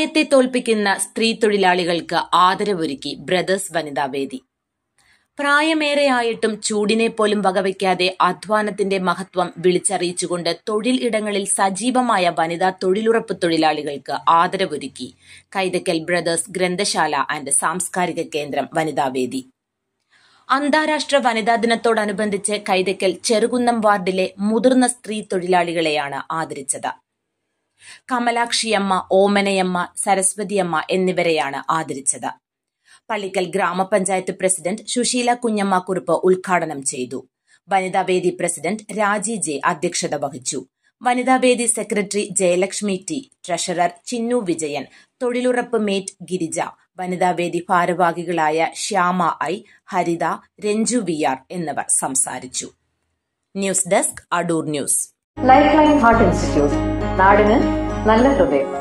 പ്രായത്തെ തോൽപ്പിക്കുന്ന സ്ത്രീ തൊഴിലാളികൾക്ക് ആദരവൊരുക്കി ബ്രദേഴ്സ് വനിതാവേദി പ്രായമേറെയായിട്ടും ചൂടിനെ പോലും വകവയ്ക്കാതെ അധ്വാനത്തിന്റെ മഹത്വം വിളിച്ചറിയിച്ചുകൊണ്ട് തൊഴിൽ ഇടങ്ങളിൽ സജീവമായ വനിതാ തൊഴിലുറപ്പ് തൊഴിലാളികൾക്ക് ആദരവൊരുക്കി കൈതക്കൽ ബ്രദേഴ്സ് ഗ്രന്ഥശാല ആൻഡ് സാംസ്കാരിക കേന്ദ്രം വനിതാവേദി അന്താരാഷ്ട്ര വനിതാ ദിനത്തോടനുബന്ധിച്ച് കൈതക്കൽ ചെറുകുന്നം വാർഡിലെ മുതിർന്ന സ്ത്രീ തൊഴിലാളികളെയാണ് ആദരിച്ചത് കമലാക്ഷിയമ്മ ഓമനയമ്മ സരസ്വതിയമ്മ എന്നിവരെയാണ് ആദരിച്ചത് പള്ളിക്കൽ ഗ്രാമപഞ്ചായത്ത് പ്രസിഡന്റ് സുശീല കുഞ്ഞമ്മ കുറുപ്പ് ഉദ്ഘാടനം ചെയ്തു വനിതാവേദി പ്രസിഡന്റ് രാജി ജെ അധ്യക്ഷത വഹിച്ചു വനിതാവേദി secretary Jayalakshmi T treasurer Chinnu Vijayan തൊഴിലുറപ്പ് മേറ്റ് ഗിരിജ വനിതാവേദി ഭാരവാഹികളായ Shyama I Haritha Ranju V R എന്നിവർ സംസാരിച്ചു news desk Adoor news lifeline heart institute നാടിന് നല്ല ഹൃദയം